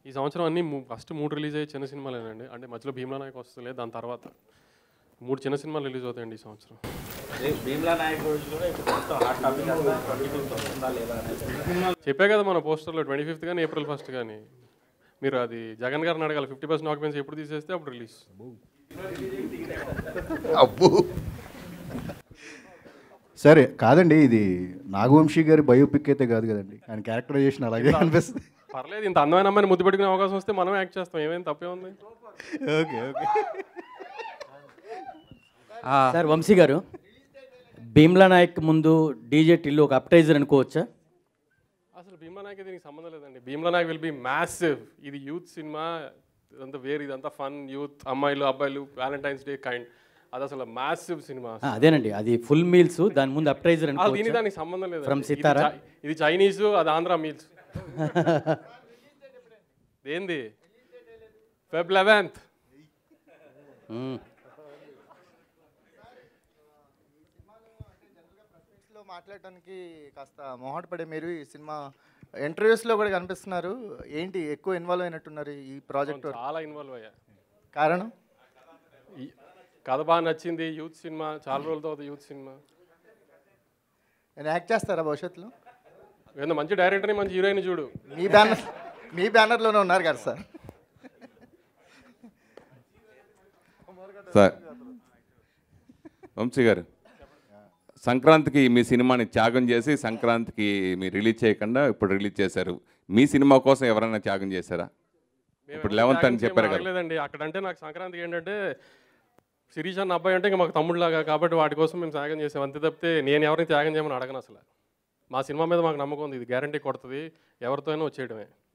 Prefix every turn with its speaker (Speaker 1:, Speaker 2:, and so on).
Speaker 1: ఈ సంవత్సరం అన్ని ఫస్ట్ మూడు రిలీజ్ అయ్యే చిన్న సినిమాలేనండి అంటే మధ్యలో భీమ్లా నాయక్ వస్తలే దాని తర్వాత మూడు చిన్న సినిమాలు రిలీజ్ అవుతాయండి ఈ సంవత్సరం
Speaker 2: రేపు భీమ్లా నాయక్ రోజు కూడా ఇప్పుడు మొత్తం హాట్ టాపిక్ అంతా ట్వంటీ ఫిఫ్త్ వస్తుందా లేదా అనేది
Speaker 1: చెప్పే కదా మన పోస్టర్లో ట్వంటీ ఫిఫ్త్ కానీ ఏప్రిల్ ఫస్ట్ కానీ మీరు అది జగన్ గారిని అడగాలి ఫిఫ్టీ పర్సెంట్ ఆక్యుపెన్సీ ఎప్పుడు తీసేస్తే అప్పుడు రిలీజ్
Speaker 3: అబ్బో
Speaker 4: సరే కాదండి ఇది నాగవంశీ గారి బయోపిక్ అయితే కాదు కదండి ఆయన క్యారెక్టరైజేషన్ అలాగే అనిపిస్తుంది
Speaker 1: పర్లేదు ఇంత అందమైన అమ్మాయిని ముద్దు పెట్టుకునే అవకాశం వస్తే మనం యాక్ట్ చేస్తాం ఏమైంది తప్పే ఉంది
Speaker 4: ఓకే ఓకే
Speaker 5: సార్ వంశీ గారు భీమ్లా నాయక్ ముందు డీజే టిల్లు ఒక అప్టైజర్ అనుకోవచ్చా
Speaker 1: అసలు భీమ్లా నాయక్ దీనికి సంబంధం లేదండి Bheemla Nayak will be massive ఇది యూత్ సినిమా ఇదంతా వేరు ఇదంతా ఫన్ యూత్ అమ్మాయిలు అబ్బాయిలు వ్యాలంటైన్స్ డే కైండ్ అది అసలు మ్యాసివ్ సినిమా
Speaker 5: ఆ, అదేనండి అది ఫుల్ మీల్స్ దాని ముందు అప్టైజర్
Speaker 1: అది దీని
Speaker 5: అనుకోవచ్చా
Speaker 1: దానికి సంబంధం లేదు
Speaker 5: From సితారా?
Speaker 1: ఇది చైనీస్ అది ఆంధ్ర మీల్స్ ఏంది ఫెబ్ లెవెన్త్
Speaker 5: మ్మ్.
Speaker 6: లో మాట్లాడటానికి కాస్త మొహాట పడే మీరు ఈ సినిమా ఇంటర్వ్యూస్లో కూడా కనిపిస్తున్నారు ఏంటి ఎక్కువ ఇన్వాల్వ్ అయినట్టున్నారు ఈ ప్రాజెక్ట్
Speaker 1: చాలా ఇన్వాల్వ్ అయ్యా
Speaker 6: కారణం
Speaker 1: ఈ కథ బాగా నచ్చింది యూత్ సినిమా చాలా రోజుల తర్వాత యూత్ సినిమా
Speaker 6: నేను యాక్ట్ చేస్తారా భవిష్యత్తులో
Speaker 1: ఏదో మంచి డైరెక్టర్ని మంచి హీరోయిన్ చూడు
Speaker 6: మీ బ్యానర్ మీ బ్యానర్లోనే ఉన్నారు కదా సార్
Speaker 7: సార్ వంశీ గారు సంక్రాంతికి మీ సినిమాని త్యాగం చేసి సంక్రాంతికి మీరు రిలీజ్ చేయకుండా ఇప్పుడు రిలీజ్ చేశారు మీ సినిమా కోసం ఎవరైనా త్యాగం చేశారా ఇప్పుడు లెవెన్త్ అని చెప్పారు కదా
Speaker 1: లేదండి అక్కడంటే నాకు సంక్రాంతికి ఏంటంటే శిరీష్ అన్న అబ్బాయి అంటే ఇంకా మాకు తమ్ముడులాగా కాబట్టి వాటి కోసం మేము త్యాగం చేసాం అంతే తప్పితే నేను ఎవరిని త్యాగం చేయమని అడగను అసలు మా సినిమా మీద మాకు నమ్మకం ఉంది ఇది గ్యారంటీ కొడుతుంది ఎవరితో అయినా వచ్చేయడమే